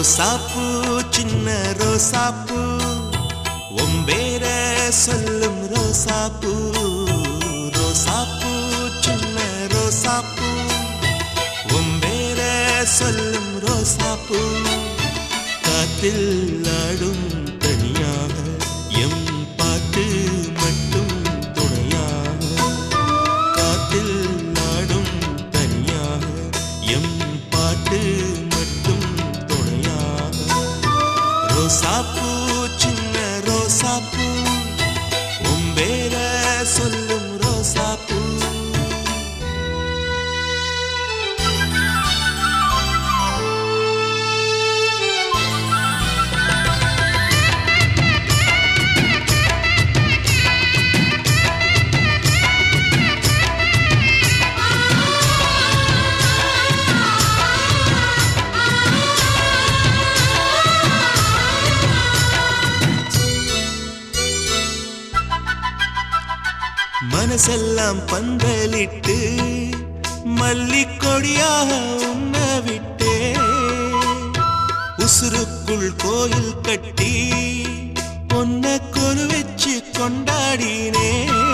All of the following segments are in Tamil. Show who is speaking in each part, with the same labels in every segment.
Speaker 1: ரோசாப்பூ சின்ன ரோசாப்பூ ஒம்பேர சொல்லும் ரோசாப்பூ ரோசாப்பூ சின்ன ரோசாப்பூ ஒம்பேர சொல்லும் ரோசாப்பூ காற்றில் ஆடும் தனியாக எம் பாட்டு மட்டும் துணையாக காற்றில் ஆடும் தனியாக எம் பாட்டு மட்டும் துணையாக ரோசாப்பூ சின்ன ரோசாப்பூ உம்பேர சொல்லும் ரோசாப்பூ மனசெல்லாம் பந்தலிட்டு மல்லிக்கொடியாக உண்ண விட்டே உசுருக்குள் கோயில் கட்டி பொன்ன கொரு வச்சு கொண்டாடினே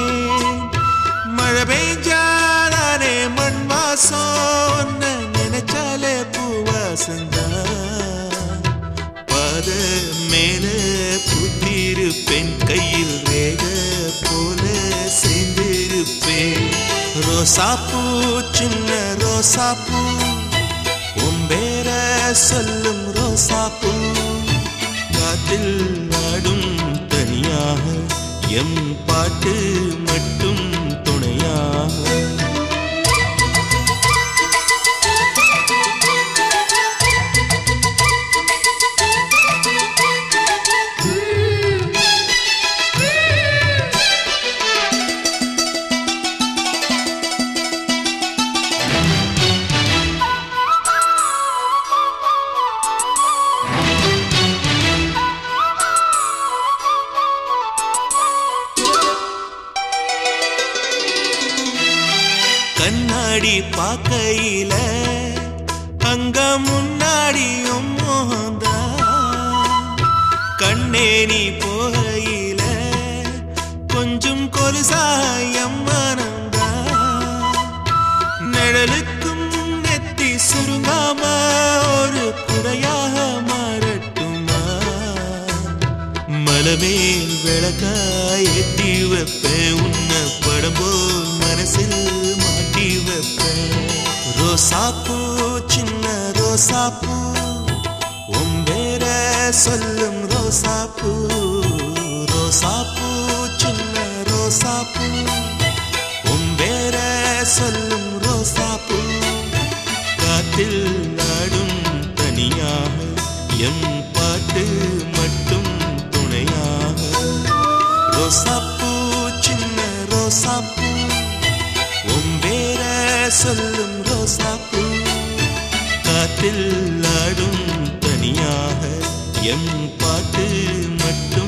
Speaker 1: மழை பெய்ஞ்சாதானே மண் வாசம் உன்னை நினைச்சாலே பூவாசந்தான் பாத மேல புத்திருப்பேன் கையில் ரேக போல சேர்ந்திருப்பேன் ரோசாப்பூ சின்ன ரோசாப்பூ உம்பேர சொல்லும் ரோசாப்பூ காத்தில் நாடும் தனியாக எம் பாட்டு மட்டும் துணையாக கண்ணாடி பார்க்கையில அங்க முன்னாடியும் மோகந்தா கண்ணே நீ போகையில கொஞ்சம் கொலுசாயம் மனந்தா நிழலுக்கும் நெத்தி சுருங்காம ஒரு குடையாக மாறட்டுமா மலமேல் விளக்காய் ஏற்றி வைப்பேன் உன்னை படம் போல் மனசில் மாட்டி வைப்பேன் ரோசாப்பூ சின்ன ரோசாப்பூ உம்பேர சொல்லும் ரோசாப்பூ ரோசாப்பூ சின்ன ரோசாப்பூ உம்பேர சொல்லும் ரோசாப்பூ காத்தில் நாடும் தனியாக எம் பாட்டு மட்டும் துணையாக ரோசாப்பூ சின்ன ரோசாப்பூ உம்பேர சொல்லும் ரோசாப்பூ காத்தில் ஆடும் தனியாக எம் பாட்டு மட்டும்